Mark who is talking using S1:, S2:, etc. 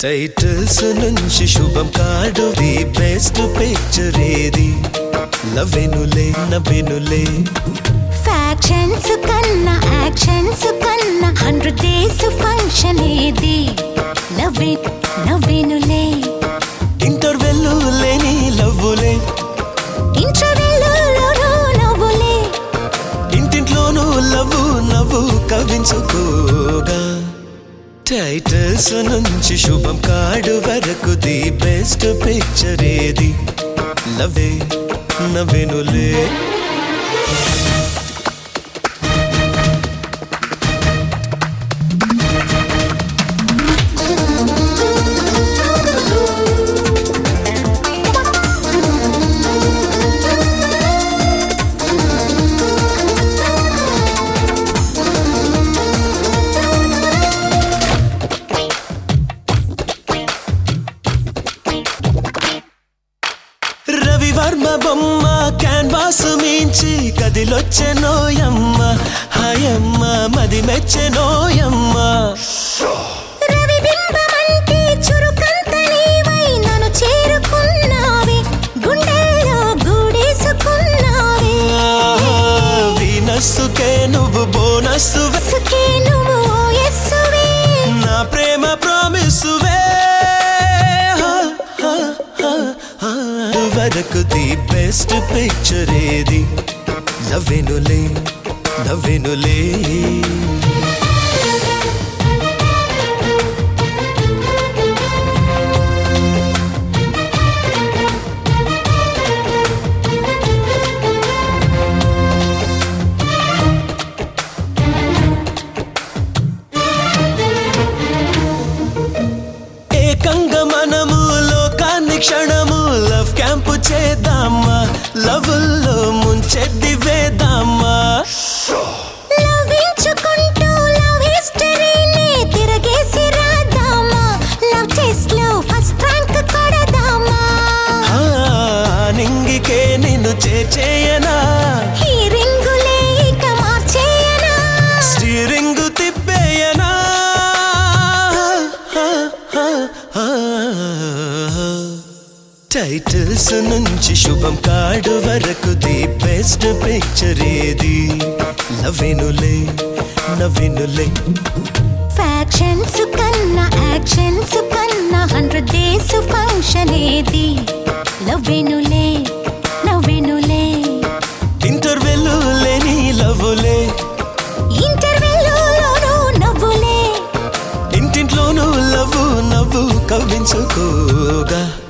S1: titles నుంచి శుభం కాడు ది బెస్ట్ పిక్చర్ ఏది లవ్వెనులే నవ్వెనులే
S2: ఫ్యాక్షన్స్ కన్నా యాక్షన్స్ కన్నా హండ్రెడ్ డేస్ ఫంక్షన్ ఏది నవ్వే నవ్వేనులే
S1: ఇంటర్వెల్ లేని లవ్వులే
S2: ఇంటర్వెల్లోనూ నవ్వులే
S1: ఇంటింట్లోనూ లవ్వు నవ్వు కవించుకోగా టైటిల్స్ నుంచి శుభం కాడు వరకు ది బెస్ట్ పిక్చర్ ఏది లవ్వే నవ్వెనులే రవివర్మ బొమ్మ క్యాన్వాస్ మించి కదిలొచ్చెనోయమ్మ హాయమ్మ మది మెచ్చెనోయమ్మ
S2: రవిబింబమంటే చురుకంత నీవై నన్ను చేరుకున్నావే గుండెల్లో గూడేసుకున్నావే
S1: వీనస్సుకే నువ్వు బోనస్సు
S2: సుఖే నువ్వు ఓయస్సువే
S1: నా ప్రేమ ప్రామిస్సువే వరకు ది బెస్ట్ పిక్చర్ ఏది నవ్వెనులే నవ్వెనులే ఏకంగా మనము లోకాన్ని క్షణము లవ్ క్యాంపు చేద్దామా లవ్లో ముంచెద్ది వేద్దామా
S2: లవించుకుంటూ లవ్ హిస్టరీని తిరగేసి రాద్దామా లవ్ టెస్ట్ లో ఫస్ట్ ర్యాంక్ కొడదామా
S1: ఆ, నింగికే నిన్ను చేచేయనా
S2: ఈ రింగులే ఇక మార్చేయనా
S1: స్టీరింగ్ తిప్పేయనా టైటిల్స్ నుంచి శుభం కాడు వరకు ది బెస్ట్ పిక్చర్ ఏది నవ్వెనులే నవ్వెనులే
S2: ఫ్యాక్షన్స్ కన్నా యాక్షన్స్ కన్నా హండ్రెడ్ డేస్ ఫంక్షన్ ఏది నవ్వెనులే నవ్వెనులే
S1: ఇంటర్వెల్ లేని లవ్వులే
S2: ఇంటర్వెల్లోనూ నవ్వులే
S1: ఇంటింట్లోనూ లవ్వు నవ్వు కవ్వించుకోగా